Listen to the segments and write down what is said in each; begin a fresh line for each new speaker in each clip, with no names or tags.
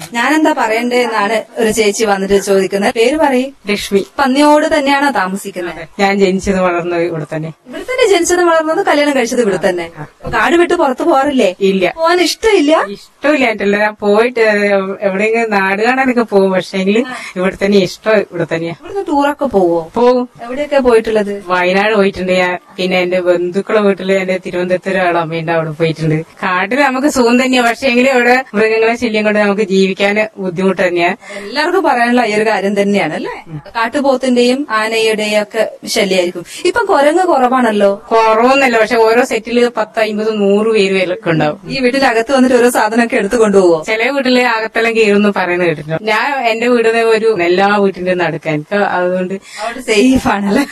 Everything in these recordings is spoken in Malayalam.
ഞാനെന്താ പറയണ്ടേ എന്നാണ് ഒരു ചേച്ചി വന്നിട്ട് ചോദിക്കുന്നത് പേര് പറയും
ലക്ഷ്മി
പന്നിയോട് തന്നെയാണോ താമസിക്കുന്നത്
ഞാൻ ജനിച്ചത് വളർന്നത് ഇവിടെ തന്നെ
ഇവിടെ തന്നെ ജനിച്ചത് വളർന്നത് കല്യാണം കഴിച്ചത് ഇവിടെ തന്നെ അപ്പൊ കാട് വിട്ട് പുറത്തു പോകാറില്ലേ
ഇല്ല
പോകാൻ ഇഷ്ടമില്ല
ഇഷ്ടമില്ലായിട്ടല്ല ഞാൻ പോയിട്ട് എവിടെയെങ്കിലും നാട് കാണാനൊക്കെ പോകും പക്ഷേങ്കിൽ ഇവിടെ തന്നെ ഇഷ്ടം ഇവിടെ തന്നെയാ
ഇവിടുന്ന് ടൂറൊക്കെ പോവോ
പോകും
എവിടെയൊക്കെ പോയിട്ടുള്ളത്
വയനാട് പോയിട്ടുണ്ട് ഞാൻ പിന്നെ എന്റെ ബന്ധുക്കളെ വീട്ടില് എന്റെ തിരുവനന്തപുരത്ത് ഒരാളെ അമ്മയുണ്ട് അവിടെ പോയിട്ടുണ്ട് കാട്ടിൽ നമുക്ക് സുഖം തന്നെയാ പക്ഷേങ്കിൽ ഇവിടെ മൃഗങ്ങളെ ശല്യം കൊണ്ട് നമുക്ക് ജീവിക്കാൻ ബുദ്ധിമുട്ട് തന്നെയാ
എല്ലാവർക്കും പറയാനുള്ള ഈ ഒരു കാര്യം തന്നെയാണ് അല്ലേ കാട്ടുപോത്തിന്റെയും ആനയുടെയും ഒക്കെ ശല്യമായിരിക്കും ഇപ്പൊ കുരങ്ങ് കുറവാണല്ലോ
കുറവൊന്നല്ല പക്ഷെ ഓരോ സെറ്റില് പത്ത് അമ്പത് നൂറ് പേര് വരെയൊക്കെ ഉണ്ടാവും
ഈ വീട്ടിനകത്ത് വന്നിട്ട് ഓരോ സാധനമൊക്കെ എടുത്തു കൊണ്ടുപോവോ
ചില വീട്ടില് അകത്തെല്ലാം കയറുന്നു പറയുന്നത് കേട്ടിട്ടുണ്ട് ഞാൻ എന്റെ വീടിന് ഒരു എല്ലാ വീട്ടിന്റെ നടുക്കാൻ എനിക്ക് അതുകൊണ്ട്
അവിടെ സേഫ് ആണല്ലേ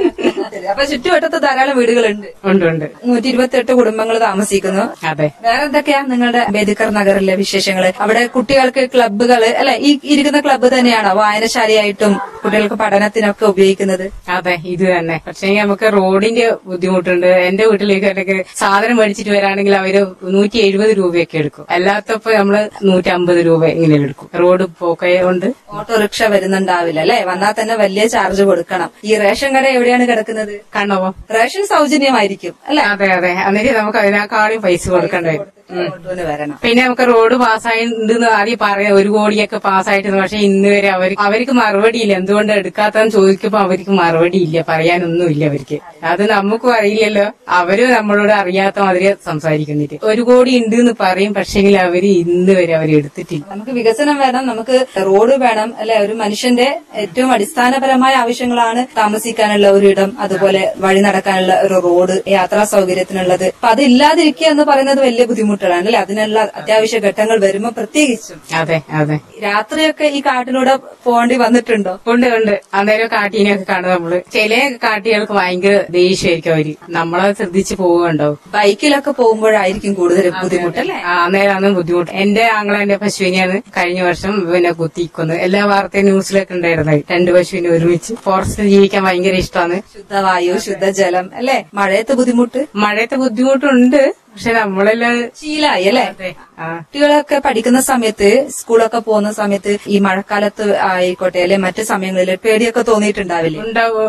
അപ്പൊ ചുറ്റുവട്ടത്ത് ധാരാളം വീടുകളുണ്ട്
ഉണ്ട് ഉണ്ട്
നൂറ്റി ഇരുപത്തി കുടുംബങ്ങൾ താമസിക്കുന്നു
അതെ
വേറെ എന്തൊക്കെയാ നിങ്ങളുടെ ബേദിക്കർ നഗറിലെ വിശേഷങ്ങള് അവിടെ കുട്ടികൾക്ക് ക്ലബ്ബുകള് അല്ലെ ഈ ഇരിക്കുന്ന ക്ലബ്ബ് തന്നെയാണോ വായനശാലയായിട്ടും കുട്ടികൾക്ക് പഠനത്തിനൊക്കെ ഉപയോഗിക്കുന്നത്
അതെ ഇത് തന്നെ പക്ഷേ നമുക്ക് റോഡിന്റെ ബുദ്ധിമുട്ടുണ്ട് എന്റെ വീട്ടിലേക്ക് അല്ലെങ്കിൽ സാധനം മേടിച്ചിട്ട് വരാണെങ്കിൽ അവര് നൂറ്റി എഴുപത് രൂപയൊക്കെ എടുക്കും അല്ലാത്തപ്പോ നമ്മള് നൂറ്റി അമ്പത് രൂപ ഇങ്ങനെ എടുക്കും റോഡ് പോക്കയെ കൊണ്ട്
ഓട്ടോറിക്ഷ വരുന്നുണ്ടാവില്ല അല്ലെ വന്നാൽ തന്നെ വലിയ ചാർജ് കൊടുക്കണം ഈ റേഷൻ കട എവിടെയാണ് കിടക്കുന്നത്
കണ്ണവോ
റേഷൻ സൗജന്യമായിരിക്കും അല്ലെ
അതെ അതെ എന്നിട്ട് നമുക്ക് അതിനേക്കാളും പൈസ കൊടുക്കേണ്ടി വരും ഉം.
കൊണ്ടുവന്ന് വരണം
പിന്നെ നമുക്ക് റോഡ് പാസ്സായിണ്ടെന്ന് ആദ്യം പറയാം ഒരു കോടിയൊക്കെ പാസ്സായിട്ടുണ്ട് പക്ഷെ ഇന്ന് വരെ അവർ അവർക്ക് മറുപടിയില്ല എന്തുകൊണ്ട് എടുക്കാത്തെന്ന് ചോദിക്കുമ്പോ അവർക്ക് മറുപടിയില്ല പറയാനൊന്നുമില്ല അവർക്ക് അത് നമുക്കും അറിയില്ലല്ലോ അവര് നമ്മളോട് അറിയാത്ത മാതിരി സംസാരിക്കുന്നിട്ട് ഒരു കോടി ഉണ്ട് എന്ന് പറയും പക്ഷെങ്കിൽ അവര് ഇന്ന് വരെ അവർ എടുത്തിട്ടില്ല
നമുക്ക് വികസനം വേണം നമുക്ക് റോഡ് വേണം അല്ലെ ഒരു മനുഷ്യന്റെ ഏറ്റവും അടിസ്ഥാനപരമായ ആവശ്യങ്ങളാണ് താമസിക്കാനുള്ള ഒരു ഇടം അതുപോലെ വഴി നടക്കാനുള്ള ഒരു റോഡ് യാത്രാ സൗകര്യത്തിനുള്ളത് അപ്പൊ അത് ഇല്ലാതിരിക്കുക എന്ന് പറയുന്നത് വലിയ ബുദ്ധിമുട്ടാണ് അല്ലെ അതിനുള്ള അത്യാവശ്യ ഘട്ടങ്ങൾ വരുമ്പോൾ പ്രത്യേകിച്ചും
അതെ അതെ
രാത്രിയൊക്കെ ഈ കാട്ടിലൂടെ പോകേണ്ടി വന്നിട്ടുണ്ടോ
ഉണ്ട് ഉണ്ട് അന്നേരം കാട്ടീനെയൊക്കെ കാണും നമ്മള് ചില കാട്ടികൾക്ക് ഭയങ്കര ദേഷ്യമായിരിക്കും അവര് നമ്മളെ ശ്രദ്ധിച്ച് പോവുകയുണ്ടാവും
ബൈക്കിലൊക്കെ പോകുമ്പോഴായിരിക്കും കൂടുതൽ ബുദ്ധിമുട്ട് അല്ലെ
ആ, അന്നേരമാണ് ബുദ്ധിമുട്ട് എന്റെ ആങ്ങളെന്റെ പശുവിനെയാണ് കഴിഞ്ഞ വർഷം പിന്നെ കുത്തിക്കൊന്ന് എല്ലാ വാർത്തയും ന്യൂസിലൊക്കെ ഉണ്ടായിരുന്നത് രണ്ട് പശുവിനെ ഒരുമിച്ച് ഫോറസ്റ്റിൽ ജീവിക്കാൻ ഭയങ്കര ഇഷ്ടമാണ്
ശുദ്ധവായു ശുദ്ധജലം അല്ലെ മഴയത്ത് ബുദ്ധിമുട്ട്
മഴയത്തെ ബുദ്ധിമുട്ടുണ്ട് പക്ഷെ നമ്മളെല്ലാം
ശീലായി അല്ലെ
ആ,
കുട്ടികളൊക്കെ പഠിക്കുന്ന സമയത്ത് സ്കൂളൊക്കെ പോകുന്ന സമയത്ത് ഈ മഴക്കാലത്ത് ആയിക്കോട്ടെ അല്ലെ മറ്റു സമയങ്ങളിൽ പേടിയൊക്കെ തോന്നിയിട്ടുണ്ടാവില്ലേ
ഉണ്ടാവും